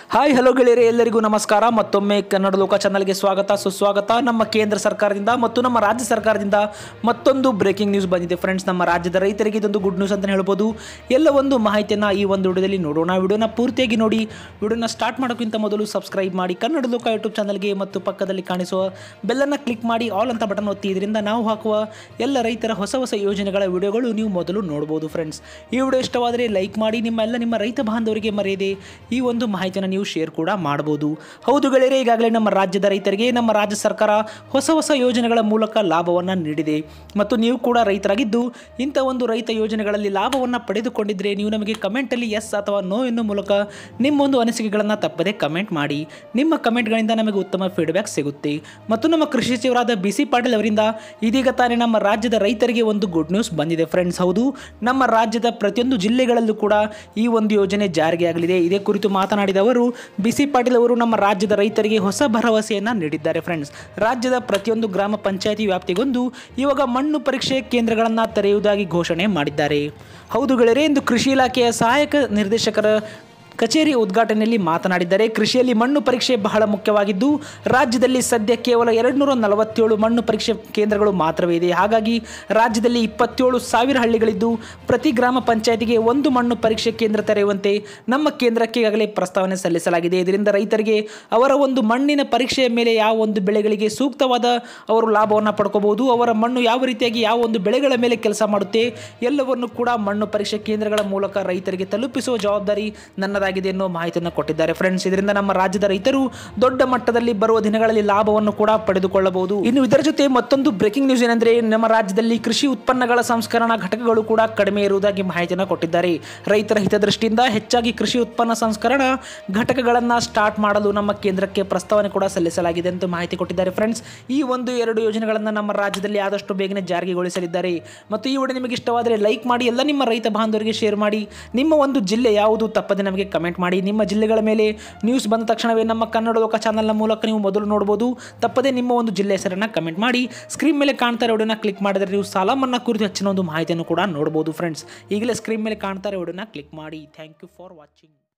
hi hello ಗೆಳೆಯರೆ ಎಲ್ಲರಿಗೂ ನಮಸ್ಕಾರ ಮತ್ತೊಮ್ಮೆ ಕನ್ನಡ ಲೋಕ ಚಾನಲ್ಗೆ ಸ್ವಾಗತ ಸುಸ್ವಾಗತ ನಮ್ಮ ಕೇಂದ್ರ ಸರ್ಕಾರದಿಂದ ಮತ್ತು ನಮ್ಮ ರಾಜ್ಯ ಸರ್ಕಾರದಿಂದ ಮತ್ತೊಂದು ಬ್ರೇಕಿಂಗ್ ನ್ಯೂಸ್ ಬಂದಿದೆ ಫ್ರೆಂಡ್ಸ್ ನಮ್ಮ ರಾಜ್ಯದ ರೈತರಿಗೆ ಇದೊಂದು ಗುಡ್ ನ್ಯೂಸ್ ಅಂತ ಹೇಳ್ಬೋದು ಎಲ್ಲ ಒಂದು ಮಾಹಿತಿಯನ್ನು ಈ ಒಂದು ವಿಡಿಯೋದಲ್ಲಿ ನೋಡೋಣ ವಿಡಿಯೋನ ಪೂರ್ತಿಯಾಗಿ ನೋಡಿ ವಿಡಿಯೋನ ಸ್ಟಾರ್ಟ್ ಮಾಡೋಕ್ಕಿಂತ ಮೊದಲು ಸಬ್ಸ್ಕ್ರೈಬ್ ಮಾಡಿ ಕನ್ನಡ ಲೋಕ ಯೂಟ್ಯೂಬ್ ಚಾನಲ್ಗೆ ಮತ್ತು ಪಕ್ಕದಲ್ಲಿ ಕಾಣಿಸುವ ಬೆಲ್ಲನ್ನು ಕ್ಲಿಕ್ ಮಾಡಿ ಆಲ್ ಅಂತ ಬಟನ್ ಒತ್ತಿ ಇದರಿಂದ ನಾವು ಹಾಕುವ ಎಲ್ಲ ರೈತರ ಹೊಸ ಹೊಸ ಯೋಜನೆಗಳ ವಿಡಿಯೋಗಳು ನೀವು ಮೊದಲು ನೋಡ್ಬೋದು ಫ್ರೆಂಡ್ಸ್ ಈ ವಿಡಿಯೋ ಇಷ್ಟವಾದರೆ ಲೈಕ್ ಮಾಡಿ ನಿಮ್ಮ ಎಲ್ಲ ನಿಮ್ಮ ರೈತ ಬಾಂಧವರಿಗೆ ಮರೆಯದೆ ಈ ಒಂದು ಮಾಹಿತಿಯನ್ನು ನೀವು ಶೇರ್ ಕೂಡ ಮಾಡಬಹುದು ಹೌದು ಗೆಳೆಯರೆ ಈಗಾಗಲೇ ನಮ್ಮ ರಾಜ್ಯದ ರೈತರಿಗೆ ನಮ್ಮ ರಾಜ್ಯ ಸರ್ಕಾರ ಹೊಸ ಹೊಸ ಯೋಜನೆಗಳ ಮೂಲಕ ಲಾಭವನ್ನು ನೀಡಿದೆ ಮತ್ತು ನೀವು ಕೂಡ ರೈತರಾಗಿದ್ದು ಇಂಥ ಒಂದು ರೈತ ಯೋಜನೆಗಳಲ್ಲಿ ಲಾಭವನ್ನು ಪಡೆದುಕೊಂಡಿದ್ದರೆ ನೀವು ನಮಗೆ ಕಮೆಂಟಲ್ಲಿ ಎಸ್ ಅಥವಾ ನೋ ಎನ್ನುವ ಮೂಲಕ ನಿಮ್ಮೊಂದು ಅನಿಸಿಕೆಗಳನ್ನು ತಪ್ಪದೆ ಕಮೆಂಟ್ ಮಾಡಿ ನಿಮ್ಮ ಕಮೆಂಟ್ಗಳಿಂದ ನಮಗೆ ಉತ್ತಮ ಫೀಡ್ಬ್ಯಾಕ್ ಸಿಗುತ್ತೆ ಮತ್ತು ನಮ್ಮ ಕೃಷಿ ಸಚಿವರಾದ ಬಿ ಸಿ ಪಾಟೀಲ್ ಅವರಿಂದ ಇದೀಗ ತಾನೇ ನಮ್ಮ ರಾಜ್ಯದ ರೈತರಿಗೆ ಒಂದು ಗುಡ್ ನ್ಯೂಸ್ ಬಂದಿದೆ ಫ್ರೆಂಡ್ಸ್ ಹೌದು ನಮ್ಮ ರಾಜ್ಯದ ಪ್ರತಿಯೊಂದು ಜಿಲ್ಲೆಗಳಲ್ಲೂ ಕೂಡ ಈ ಒಂದು ಯೋಜನೆ ಜಾರಿಗೆ ಆಗಲಿದೆ ಇದೇ ಕುರಿತು ಮಾತನಾಡಿದ ಅವರು ಬಿ ಸಿ ಪಾಟೀಲ್ ಅವರು ನಮ್ಮ ರಾಜ್ಯದ ರೈತರಿಗೆ ಹೊಸ ಭರವಸೆಯನ್ನು ನೀಡಿದ್ದಾರೆ ಫ್ರೆಂಡ್ಸ್ ರಾಜ್ಯದ ಪ್ರತಿಯೊಂದು ಗ್ರಾಮ ಪಂಚಾಯತಿ ವ್ಯಾಪ್ತಿಗೊಂದು ಇವಾಗ ಮಣ್ಣು ಪರೀಕ್ಷೆ ಕೇಂದ್ರಗಳನ್ನು ತೆರೆಯುವುದಾಗಿ ಘೋಷಣೆ ಮಾಡಿದ್ದಾರೆ ಹೌದು ಗೆಳೆಯರೆ ಎಂದು ಕೃಷಿ ಇಲಾಖೆಯ ಸಹಾಯಕ ನಿರ್ದೇಶಕರ ಕಚೇರಿ ಉದ್ಘಾಟನೆಯಲ್ಲಿ ಮಾತನಾಡಿದ್ದಾರೆ ಕೃಷಿಯಲ್ಲಿ ಮಣ್ಣು ಪರೀಕ್ಷೆ ಬಹಳ ಮುಖ್ಯವಾಗಿದ್ದು ರಾಜ್ಯದಲ್ಲಿ ಸದ್ಯ ಕೇವಲ ಎರಡುನೂರ ನಲವತ್ತೇಳು ಮಣ್ಣು ಪರೀಕ್ಷೆ ಕೇಂದ್ರಗಳು ಮಾತ್ರವೇ ಇದೆ ಹಾಗಾಗಿ ರಾಜ್ಯದಲ್ಲಿ ಇಪ್ಪತ್ತೇಳು ಸಾವಿರ ಹಳ್ಳಿಗಳಿದ್ದು ಪ್ರತಿ ಗ್ರಾಮ ಪಂಚಾಯತಿಗೆ ಒಂದು ಮಣ್ಣು ಪರೀಕ್ಷೆ ಕೇಂದ್ರ ತೆರೆಯುವಂತೆ ನಮ್ಮ ಕೇಂದ್ರಕ್ಕೆ ಈಗಾಗಲೇ ಪ್ರಸ್ತಾವನೆ ಸಲ್ಲಿಸಲಾಗಿದೆ ಇದರಿಂದ ರೈತರಿಗೆ ಅವರ ಒಂದು ಮಣ್ಣಿನ ಪರೀಕ್ಷೆಯ ಮೇಲೆ ಯಾವ ಒಂದು ಬೆಳೆಗಳಿಗೆ ಸೂಕ್ತವಾದ ಅವರು ಲಾಭವನ್ನು ಪಡ್ಕೋಬಹುದು ಅವರ ಮಣ್ಣು ಯಾವ ರೀತಿಯಾಗಿ ಯಾವ ಒಂದು ಬೆಳೆಗಳ ಮೇಲೆ ಕೆಲಸ ಮಾಡುತ್ತೆ ಎಲ್ಲವನ್ನು ಕೂಡ ಮಣ್ಣು ಪರೀಕ್ಷೆ ಕೇಂದ್ರಗಳ ಮೂಲಕ ರೈತರಿಗೆ ತಲುಪಿಸುವ ಜವಾಬ್ದಾರಿ ನನ್ನದಾಗಿದೆ ಎನ್ನುವ ಮಾಹಿತಿಯನ್ನು ಕೊಟ್ಟಿದ್ದಾರೆ ಫ್ರೆಂಡ್ಸ್ ಇದರಿಂದ ನಮ್ಮ ರಾಜ್ಯದ ರೈತರು ದೊಡ್ಡ ಮಟ್ಟದಲ್ಲಿ ಬರುವ ದಿನಗಳಲ್ಲಿ ಲಾಭವನ್ನು ಕೂಡ ಪಡೆದುಕೊಳ್ಳಬಹುದು ಇನ್ನು ಇದರ ಜೊತೆ ಮತ್ತೊಂದು ಬ್ರೇಕಿಂಗ್ ನ್ಯೂಸ್ ಏನಂದ್ರೆ ನಮ್ಮ ರಾಜ್ಯದಲ್ಲಿ ಕೃಷಿ ಉತ್ಪನ್ನಗಳ ಸಂಸ್ಕರಣಾ ಘಟಕಗಳು ಕೂಡ ಕಡಿಮೆ ಇರುವುದಾಗಿ ಮಾಹಿತಿಯನ್ನು ಕೊಟ್ಟಿದ್ದಾರೆ ರೈತರ ಹಿತದೃಷ್ಟಿಯಿಂದ ಹೆಚ್ಚಾಗಿ ಕೃಷಿ ಉತ್ಪನ್ನ ಸಂಸ್ಕರಣಾ ಘಟಕಗಳನ್ನು ಸ್ಟಾರ್ಟ್ ಮಾಡಲು ನಮ್ಮ ಕೇಂದ್ರಕ್ಕೆ ಪ್ರಸ್ತಾವನೆ ಕೂಡ ಸಲ್ಲಿಸಲಾಗಿದೆ ಅಂತ ಮಾಹಿತಿ ಕೊಟ್ಟಿದ್ದಾರೆ ಫ್ರೆಂಡ್ಸ್ ಈ ಒಂದು ಎರಡು ಯೋಜನೆಗಳನ್ನು ನಮ್ಮ ರಾಜ್ಯದಲ್ಲಿ ಆದಷ್ಟು ಬೇಗನೆ ಜಾರಿಗೆಗೊಳಿಸಲಿದ್ದಾರೆ ಮತ್ತು ಈ ವಿಡಿಯೋ ನಿಮಗೆ ಇಷ್ಟವಾದರೆ ಲೈಕ್ ಮಾಡಿ ಎಲ್ಲ ನಿಮ್ಮ ರೈತ ಬಾಂಧವರಿಗೆ ಶೇರ್ ಮಾಡಿ ನಿಮ್ಮ ಒಂದು ಜಿಲ್ಲೆ ಯಾವುದು ತಪ್ಪದೆ ನಮಗೆ ಕಮೆಂಟ್ ಮಾಡಿ ನಿಮ್ಮ ಜಿಲ್ಲೆಗಳ ಮೇಲೆ ನ್ಯೂಸ್ ಬಂದ ತಕ್ಷಣವೇ ನಮ್ಮ ಕನ್ನಡ ಲೋಕ ಚಾನಲ್ನ ಮೂಲಕ ನೀವು ಮೊದಲು ನೋಡ್ಬೋದು ತಪ್ಪದೆ ನಿಮ್ಮ ಒಂದು ಜಿಲ್ಲೆ ಹೆಸರನ್ನು ಕಮೆಂಟ್ ಮಾಡಿ ಸ್ಕ್ರೀನ್ ಮೇಲೆ ಕಾಣ್ತಾ ಇರೋ ವಿಡಿಯೋನ ಕ್ಲಿಕ್ ಮಾಡಿದರೆ ನೀವು ಸಾಲ ಮನ್ನಾ ಕುರಿತು ಹೆಚ್ಚಿನ ಒಂದು ಮಾಹಿತಿಯನ್ನು ಕೂಡ ನೋಡ್ಬೋದು ಫ್ರೆಂಡ್ಸ್ ಈಗಲೇ ಸ್ಕ್ರೀನ್ ಮೇಲೆ ಕಾಣ್ತಾ ಇರೋ ವಿಡಿಯೋನ ಕ್ಲಿಕ್ ಮಾಡಿ ಥ್ಯಾಂಕ್ ಯು ಫಾರ್ ವಾಚಿಂಗ್